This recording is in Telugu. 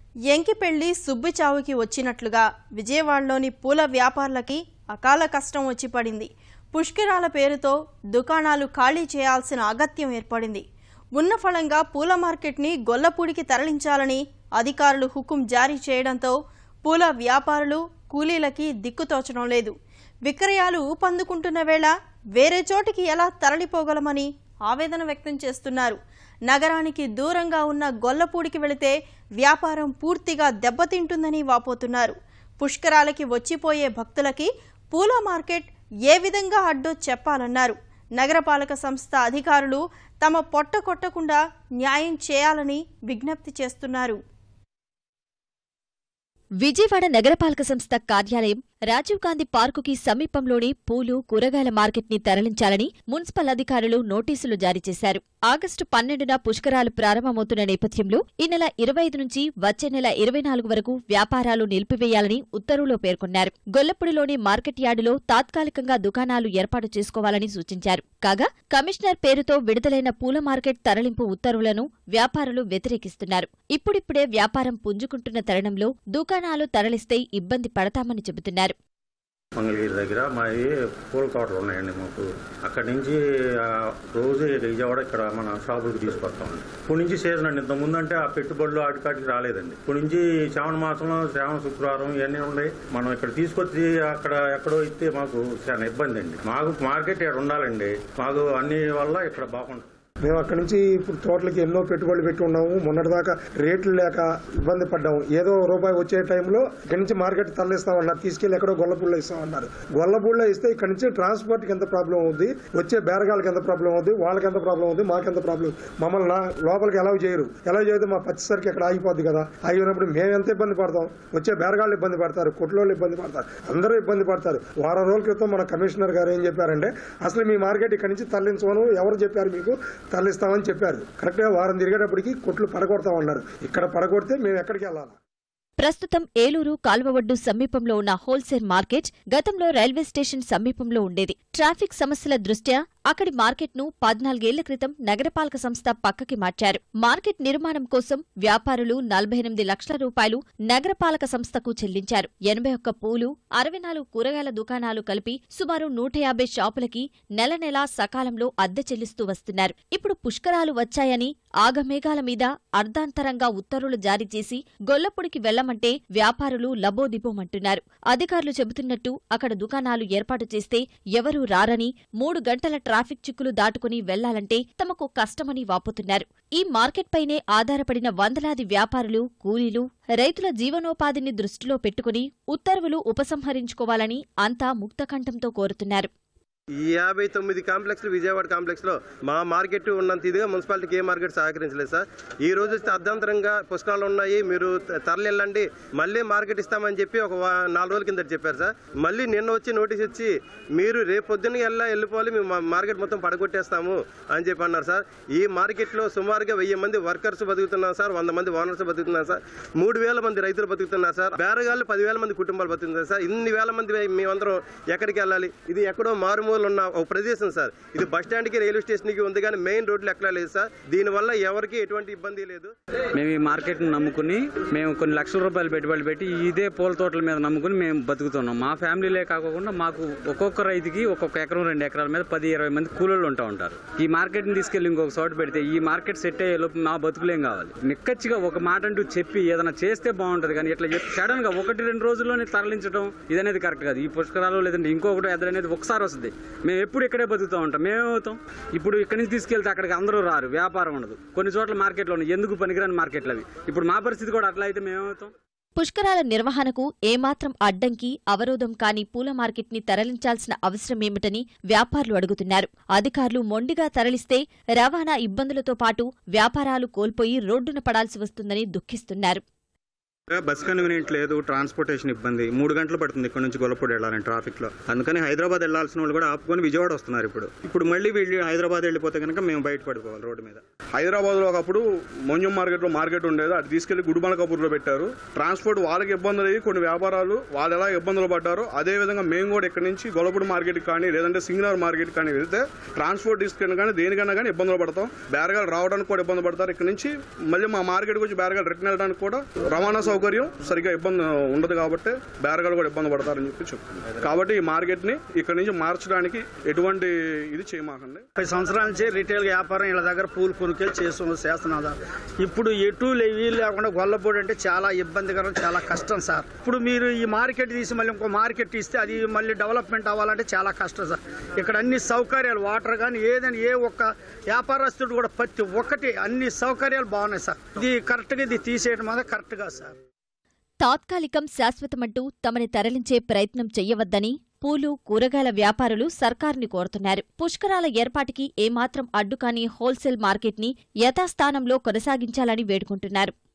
ఎంకిపెళ్లి సుబ్బిచావుకి వచ్చినట్లుగా విజయవాడలోని పూల వ్యాపారులకి అకాల కష్టం వచ్చి పడింది పుష్కరాల పేరుతో దుకాణాలు ఖాళీ చేయాల్సిన అగత్యం ఏర్పడింది ఉన్న ఫలంగా పూల మార్కెట్ని గొల్లపూడికి తరలించాలని అధికారులు హుకుం జారీ చేయడంతో పూల వ్యాపారులు కూలీలకి దిక్కుతోచడం లేదు విక్రయాలు ఊపందుకుంటున్న వేళ వేరే చోటికి ఎలా తరలిపోగలమని ఆవేదన వ్యక్తం చేస్తున్నారు నగరానికి దూరంగా ఉన్న గొల్లపూడికి వెళితే వ్యాపారం పూర్తిగా దెబ్బతింటుందని వాపోతున్నారు పుష్కరాలకి వచ్చిపోయే భక్తులకి పూల మార్కెట్ ఏ విధంగా అడ్డో చెప్పాలన్నారు నగరపాలక సంస్థ అధికారులు తమ పొట్ట కొట్టకుండా న్యాయం చేయాలని విజ్ఞప్తి చేస్తున్నారు విజయవాడ నగరపాలక సంస్థ కార్యాలయం రాజీవ్ గాంధీ పార్కుకి సమీపంలోని పూలు కూరగాయల మార్కెట్ ని తరలించాలని మున్సిపల్ అధికారులు నోటీసులు జారీ చేశారు ఆగస్టు పన్నెండున పుష్కరాలు ప్రారంభమవుతున్న నేపథ్యంలో ఈ నెల ఇరవై ఐదు నుంచి వచ్చే నెల ఇరవై నాలుగు వరకు వ్యాపారాలు నిలిపివేయాలని ఉత్తర్వులో పేర్కొన్నారు గొల్లపూడిలోని మార్కెట్ యార్డులో తాత్కాలికంగా దుకాణాలు ఏర్పాటు చేసుకోవాలని సూచించారు కాగా కమిషనర్ పేరుతో విడుదలైన పూల మార్కెట్ తరలింపు ఉత్తర్వులను వ్యాపారులు వ్యతిరేకిస్తున్నారు ఇప్పుడిప్పుడే వ్యాపారం పుంజుకుంటున్న తరుణంలో దుకాణాలు తరలిస్తే ఇబ్బంది పడతామని చెబుతున్నారు మంగళగిరి దగ్గర మావి పూల తోటలు ఉన్నాయండి మాకు అక్కడి నుంచి ఆ, రోజు విజయవాడ ఇక్కడ మన షాపులకు తీసుకొస్తామండి ఇప్పుడు నుంచి సీజన్ అండి ఇంత ముందు అంటే ఆ పెట్టుబడులు ఆటికాటికి రాలేదండి ఇప్పుడు నుంచి శ్రావణ మాసంలో శ్రావణ శుక్రవారం ఇవన్నీ ఉన్నాయి మనం ఇక్కడ తీసుకొచ్చి అక్కడ ఎక్కడో ఇస్తే మాకు చాలా ఇబ్బంది అండి మాకు మార్కెట్ ఇక్కడ ఉండాలండి మాకు అన్ని వల్ల ఇక్కడ బాగుంటుంది మేము అక్కడి నుంచి ఇప్పుడు తోటలకి ఎన్నో పెట్టుబడులు పెట్టి ఉన్నాము మొన్నటిదాకా రేట్లు లేక ఇబ్బంది పడ్డాము ఏదో రూపాయి వచ్చే టైంలో ఇక్కడి నుంచి మార్కెట్ తరలిస్తామన్నారు తీసుకెళ్లి ఎక్కడో గొల్లపూడిలో ఇస్తామన్నారు గొల్లపూడిలో ఇస్తే ఇక్కడి నుంచి ట్రాన్స్పోర్ట్ కి ఎంత ప్రాబ్లం అవుద్ది వచ్చే బేరగాళ్ళకి ఎంత ప్రాబ్లం అవుద్ది వాళ్ళకి ఎంత ప్రాబ్లం అవుద్ది మాకెంత ప్రాబ్లం మమ్మల్ని నా- లోపలికి ఎలా చేయరు ఎలా చేయదు మా పచ్చిసరికి ఇక్కడ ఆగిపోద్ది కదా ఆగినప్పుడు మేము ఎంత ఇబ్బంది పడతాం వచ్చే బేరగాళ్ళు ఇబ్బంది పడతారు కొట్లోళ్ళు ఇబ్బంది పడతారు అందరూ ఇబ్బంది పడతారు వారం రోజుల క్రితం మన కమిషనర్ గారు ఏం చెప్పారంటే అసలు మీ మార్కెట్ ఇక్కడి నుంచి తరలించమను ఎవరు చెప్పారు మీకు తరలిస్తామని చెప్పారు కరెక్ట్ గా వారం తిరిగేటప్పటికి కొట్లు పడగొడతామన్నారు ఇక్కడ పడగొడితే మేము ఎక్కడికి వెళ్ళాలి ప్రస్తుతం ఏలూరు కాల్వ ఒడ్డు సమీపంలో ఉన్న హోల్సేల్ మార్కెట్ గతంలో రైల్వే స్టేషన్ సమీపంలో ఉండేది ట్రాఫిక్ సమస్యల దృష్ట్యా అక్కడి మార్కెట్ను పద్నాలుగేళ్ల క్రితం నగరపాలక సంస్థ పక్కకి మార్చారు మార్కెట్ నిర్మాణం కోసం వ్యాపారులు నలభై ఎనిమిది లక్షల రూపాయలు నగరపాలక సంస్థకు చెల్లించారు ఎనభై ఒక్క పూలు అరవై నాలుగు కూరగాయల దుకాణాలు కలిపి సుమారు నూట యాభై షాపులకి నెల నెలా సకాలంలో అద్దె చెల్లిస్తూ వస్తున్నారు ఇప్పుడు పుష్కరాలు వచ్చాయని ఆగమేఘాల మీద అర్ధాంతరంగా ఉత్తర్వులు జారీ చేసి గొల్లపొడికి వెళ్లమంటే వ్యాపారులు లబోదిబోమంటున్నారు అధికారులు చెబుతున్నట్టు అక్కడ దుకాణాలు ఏర్పాటు చేస్తే ఎవరూ రారని మూడు గంటల ట్రాఫిక్ చిక్కులు దాటుకుని వెళ్లాలంటే తమకు కష్టమని వాపోతున్నారు ఈ మార్కెట్ పైనే ఆధారపడిన వందలాది వ్యాపారులు కూలీలు రైతుల జీవనోపాధిని దృష్టిలో పెట్టుకుని ఉత్తర్వులు ఉపసంహరించుకోవాలని అంతా ముక్తకంఠంతో కోరుతున్నారు ఈ యాభై తొమ్మిది కాంప్లెక్స్లు విజయవాడ కాంప్లెక్స్లో మా మార్కెట్ ఉన్నంత ఇదిగా మున్సిపాలిటీకి ఏ మార్కెట్ సహకరించలేదు సార్ ఈ రోజు వస్తే అర్ధాంతరంగా పుస్తకాలు ఉన్నాయి మీరు త- తరలి వెళ్ళండి మళ్ళీ మార్కెట్ ఇస్తామని చెప్పి ఒక వా- నాలుగు రోజుల కింద చెప్పారు సార్ మళ్ళీ నిన్న వచ్చి నోటీస్ ఇచ్చి మీరు రేపు పొద్దున్న వెళ్ళా వెళ్ళిపోవాలి మేము మా మార్కెట్ మొత్తం పడగొట్టేస్తాము అని చెప్పి అన్నారు సార్ ఈ మార్కెట్లో సుమారుగా వెయ్యి మంది వర్కర్స్ బతుకుతున్నారు సార్ వంద మంది ఓనర్స్ బతుకుతున్నారు సార్ మూడు వేల మంది రైతులు బతుకుతున్నారు సార్ బేరగాళ్ళు పదివేల మంది కుటుంబాలు బతుకుతున్నారు సార్ ఇన్ని వేల మంది మేమందరం ఎక్కడికి వెళ్ళాలి ఇది ఎక్కడో మారుమూల ఉన్న ఒక ప్రదేశం సార్ ఇది బస్ స్టాండ్కి రైల్వే స్టేషన్కి ఉంది కానీ మెయిన్ రోడ్లు ఎక్కడ లేదు సార్ దీనివల్ల ఎవరికి ఎటువంటి ఇబ్బంది లేదు మేము ఈ మార్కెట్ని నమ్ముకుని మేము కొన్ని లక్షల రూపాయలు పెట్టుబడి పెట్టి ఇదే పూల తోటల మీద నమ్ముకుని మేము బతుకుతున్నాం మా ఫ్యామిలీలే కాకుండా మాకు ఒక్కొక్క రైతుకి ఒక్కొక్క ఎకరం రెండు ఎకరాల మీద పది ఇరవై మంది కూలీలు ఉంటా ఉంటారు ఈ మార్కెట్ని తీసుకెళ్లి ఇంకొక చోట పెడితే ఈ మార్కెట్ సెట్ అయ్యే లోపు మా బతుకులేం కావాలి నిక్కచ్చిగా ఒక మాట అంటూ చెప్పి ఏదైనా చేస్తే బాగుంటది కానీ ఇట్లా సడన్ గా ఒకటి రెండు రోజుల్లోనే తరలించడం ఇదనేది కరెక్ట్ కాదు ఈ పుష్కరాలు లేదంటే ఇంకొకటి ఎదురనేది ఒకసారి వస్తుంది మేము ఎప్పుడు ఇక్కడే బతుకుతూ ఉంటాం మేమేమవుతాం ఇప్పుడు ఇక్కడి నుంచి తీసుకెళ్తే అక్కడికి అందరూ రారు వ్యాపారం ఉండదు కొన్ని చోట్ల మార్కెట్లో ఉన్నాయి ఎందుకు పనికిరాని మార్కెట్లు అవి ఇప్పుడు మా పరిస్థితి కూడా అట్లా అయితే మేమేమవుతాం పుష్కరాల నిర్వహణకు ఏమాత్రం అడ్డంకి అవరోధం కాని పూల మార్కెట్ని తరలించాల్సిన అవసరమేమిటని వ్యాపారులు అడుగుతున్నారు అధికారులు మొండిగా తరలిస్తే రవాణా ఇబ్బందులతో పాటు వ్యాపారాలు కోల్పోయి రోడ్డున పడాల్సి వస్తుందని దుఃఖిస్తున్నారు బస్ కన్వీనియంట్ లేదు ట్రాన్స్పోర్టేషన్ ఇబ్బంది మూడు గంటలు పడుతుంది ఇక్కడ నుంచి గొల్లపూడి వెళ్ళాలని ట్రాఫిక్ లో అందుకని హైదరాబాద్ వెళ్ళాల్సిన వాళ్ళు కూడా ఆపుకొని విజయవాడ వస్తున్నారు ఇప్పుడు ఇప్పుడు మళ్ళీ వీళ్ళు హైదరాబాద్ వెళ్ళిపోతే కనుక మేము బయట పడిపోవాలి రోడ్డు మీద హైదరాబాద్లో ఒకప్పుడు మొంజం మార్కెట్లో మార్కెట్ ఉండేది అది తీసుకెళ్లి గుడిమల కపూర్లో పెట్టారు ట్రాన్స్పోర్ట్ వాళ్ళకి ఇబ్బందులు అయ్యి కొన్ని వ్యాపారాలు వాళ్ళు ఎలా ఇబ్బందులు పడ్డారో అదే విధంగా మేము కూడా ఇక్కడ నుంచి గొల్లపూడి మార్కెట్ కానీ లేదంటే సింగనర్ మార్కెట్ కానీ వెళ్తే ట్రాన్స్పోర్ట్ తీసుకుని కానీ దేనికన్నా కానీ ఇబ్బందులు పడతాం బేరగాలు రావడానికి కూడా ఇబ్బంది పడతారు ఇక్కడ నుంచి మళ్ళీ మా మార్కెట్కి వచ్చి బేరగాలు రిటర్న్ వెళ్ళడానికి కూడా రవాణా సౌకర్యం సరిగా ఇబ్బంది ఉండదు కాబట్టి బేరగాలు కూడా ఇబ్బంది పడతారని చెప్పి చెప్తున్నాం కాబట్టి ఈ మార్కెట్ని ఇక్కడ నుంచి మార్చడానికి ఎటువంటి ఇది చేయమాకండి ముప్పై సంవత్సరాల నుంచి రిటైల్ వ్యాపారం వీళ్ళ దగ్గర పూలు కొనుక్కెళ్ళి చేస్తున్నారు చేస్తున్నారు ఇప్పుడు ఎటు వీలు లేకుండా గొల్లపూడి అంటే చాలా ఇబ్బందికరం చాలా కష్టం సార్ ఇప్పుడు మీరు ఈ మార్కెట్ తీసి మళ్ళీ ఇంకో మార్కెట్ ఇస్తే అది మళ్ళీ డెవలప్మెంట్ అవ్వాలంటే చాలా కష్టం సార్ ఇక్కడ అన్ని సౌకర్యాలు వాటర్ కానీ ఏదైనా ఏ ఒక్క వ్యాపారస్తుడు కూడా ప్రతి ఒక్కటి అన్ని సౌకర్యాలు బాగున్నాయి సార్ ఇది కరెక్ట్గా ఇది తీసేయడం మాత్రం కరెక్ట్గా సార్ తాత్కాలికం శాశ్వతమంటూ తమని తరలించే ప్రయత్నం చెయ్యవద్దని పూలు కూరగాయల వ్యాపారులు సర్కారుని కోరుతున్నారు పుష్కరాల ఏర్పాటుకి ఏమాత్రం అడ్డుకాని హోల్సేల్ మార్కెట్ని యథాస్థానంలో కొనసాగించాలని వేడుకుంటున్నారు